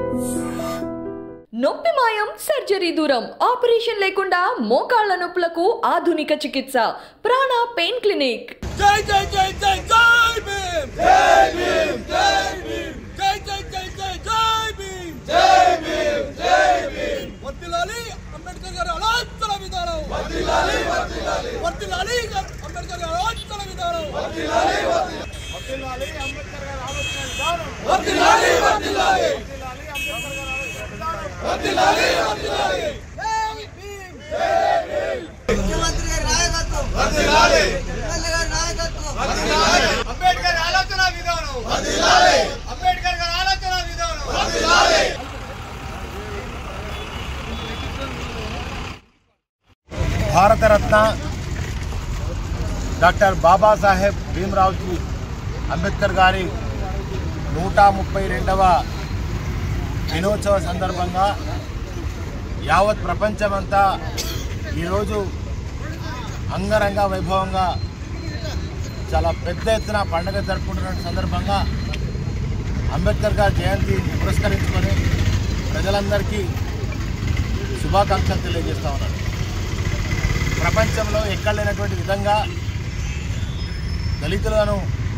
నొప్పి మాయం సర్జరీ దూరం ఆపరేషన్ లేకుండా మోకాళ్ల నొప్పులకు ఆధునిక చికిత్స ప్రాణ పెయిన్ క్లినిక్ జై జై జై జై జై భీమ్ జై భీమ్ జై భీమ్ జై జై జై జై జై భీమ్ జై భీమ్ జై భీమ్ వర్తిలాలి అంబేద్కర్ గారి ఆలోచన విధానం వర్తిలాలి వర్తిలాలి వర్తిలాలి అంబేద్కర్ గారి ఆలోచన విధానం వర్తిలాలి వర్తిలాలి అంబేద్కర్ గారి ఆలోచన విధానం వర్తిలాలి వర్తిలాలి వర్తిలాలి వర్తిలాలి జై భీమ్ జై భీమ్ ముఖ్యమంత్రి గారి నాయకత్వం వర్తిలాలి ఎమ్మెల్యే గారి నాయకత్వం అంబేద్కర్ ఆలోచన విధానం అంబేద్కర్ గారి ఆలోచన విధానం భారతరత్న డాక్టర్ బాబాసాహెబ్ భీమరావుజీ అంబేద్కర్ గారి నూట ముప్పై రెండవ దినోత్సవ సందర్భంగా యావత్ ప్రపంచమంతా ఈరోజు అంగరంగ వైభవంగా చాలా పెద్ద ఎత్తున పండుగ జరుపుకుంటున్న సందర్భంగా అంబేద్కర్ గారి జయంతి పురస్కరించుకొని ప్రజలందరికీ శుభాకాంక్షలు తెలియజేస్తా ఉన్నారు ప్రపంచంలో ఎక్కడ లేనటువంటి విధంగా దళితులను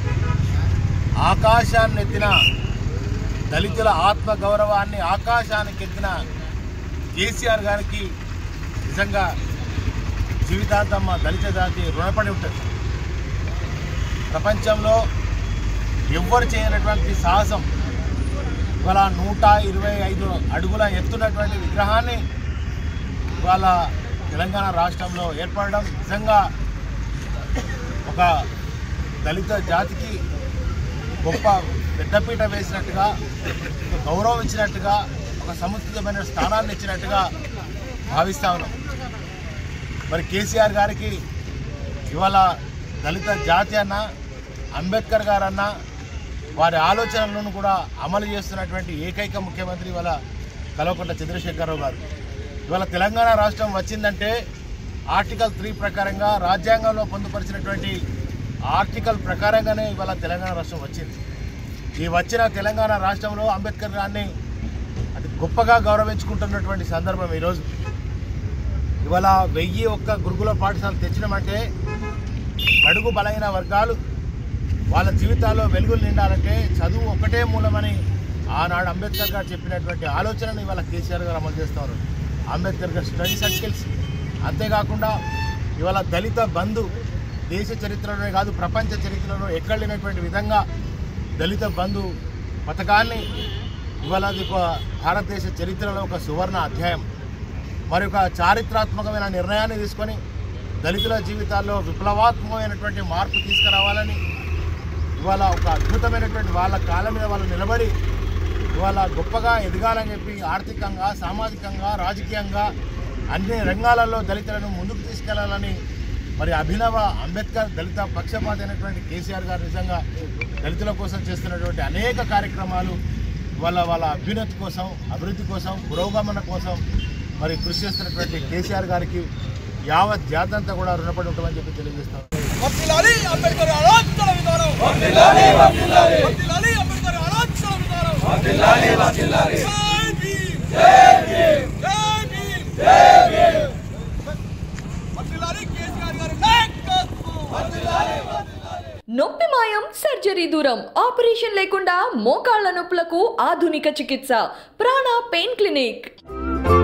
ఆకాశాన్ని ఎత్తిన దళితుల ఆత్మ గౌరవాన్ని ఆకాశానికి ఎత్తిన కేసీఆర్ గారికి నిజంగా జీవితాంతం మా దళిత జాతి రుణపడి ఉంటుంది ప్రపంచంలో ఎవ్వరు చేయనటువంటి సాహసం ఇవాళ నూట ఇరవై ఐదు అడుగుల ఎత్తున్నటువంటి విగ్రహాన్ని ఇవాళ తెలంగాణ రాష్ట్రంలో ఏర్పడడం నిజంగా ఒక దళిత జాతికి గొప్ప పెద్దపీట వేసినట్టుగా ఒక గౌరవం ఇచ్చినట్టుగా ఒక సముచితమైన స్థానాన్ని ఇచ్చినట్టుగా భావిస్తా ఉన్నాం మరి కేసీఆర్ గారికి ఇవాళ దళిత జాతి అన్న అంబేద్కర్ గారు అన్న వారి ఆలోచనలను కూడా అమలు చేస్తున్నటువంటి ఏకైక ముఖ్యమంత్రి ఇవాళ కల్వకుంట్ల చంద్రశేఖరరావు గారు ఇవాళ తెలంగాణ రాష్ట్రం వచ్చిందంటే ఆర్టికల్ త్రీ ప్రకారంగా రాజ్యాంగంలో పొందుపరిచినటువంటి ఆర్టికల్ ప్రకారంగానే ఇవాళ తెలంగాణ రాష్ట్రం వచ్చింది ఈ వచ్చిన తెలంగాణ రాష్ట్రంలో అంబేద్కర్ గారిని అది గొప్పగా గౌరవించుకుంటున్నటువంటి సందర్భం ఈరోజు ఇవాళ వెయ్యి ఒక్క గురుకుల పాఠశాల తెచ్చినామంటే బడుగు బలైన వర్గాలు వాళ్ళ జీవితాల్లో వెలుగులు నిండాలంటే చదువు ఒకటే మూలమని ఆనాడు అంబేద్కర్ గారు చెప్పినటువంటి ఆలోచనను ఇవాళ కేసీఆర్ గారు అమలు చేస్తారు అంబేద్కర్ గారు స్టడీ సర్కిల్స్ అంతేకాకుండా ఇవాళ దళిత బంధు దేశ చరిత్రలోనే కాదు ప్రపంచ చరిత్రలో ఎక్కడ లేనటువంటి విధంగా దళిత బంధు పథకాన్ని ఇవాళ అది ఒక భారతదేశ చరిత్రలో ఒక సువర్ణ అధ్యాయం మరి ఒక చారిత్రాత్మకమైన నిర్ణయాన్ని తీసుకొని దళితుల జీవితాల్లో విప్లవాత్మకమైనటువంటి మార్పు తీసుకురావాలని ఇవాళ ఒక అద్భుతమైనటువంటి వాళ్ళ కాలం మీద వాళ్ళు నిలబడి ఇవాళ గొప్పగా ఎదగాలని చెప్పి ఆర్థికంగా సామాజికంగా రాజకీయంగా అన్ని రంగాలలో దళితులను ముందుకు తీసుకెళ్లాలని మరి అభినవ అంబేద్కర్ దళిత పక్షపాత అయినటువంటి కేసీఆర్ గారు నిజంగా దళితుల కోసం చేస్తున్నటువంటి అనేక కార్యక్రమాలు వాళ్ళ వాళ్ళ అభ్యున్నతి కోసం అభివృద్ధి కోసం పురోగమన కోసం మరి కృషి చేస్తున్నటువంటి కేసీఆర్ గారికి యావత్ జాతంతా కూడా రుణపడి ఉంటామని చెప్పి తెలియజేస్తాం వర్తిలాలి అంబేద్కర్ ఆలోచన విధానం వర్తిలాలి వర్తిలాలి వర్తిలాలి అంబేద్కర్ ఆలోచన విధానం వర్తిలాలి వర్తిలాలి జై భీమ్ జై భీమ్ జై భీమ్ జై భీమ్ వర్తిలాలి కేసీఆర్ గారి నాయకత్వం వర్తిలాలి వర్తిలాలి నొప్పి మాయం సర్జరీ దూరం ఆపరేషన్ లేకుండా మోకాళ్ల నొప్పులకు ఆధునిక చికిత్స ప్రాణ పెయిన్ క్లినిక్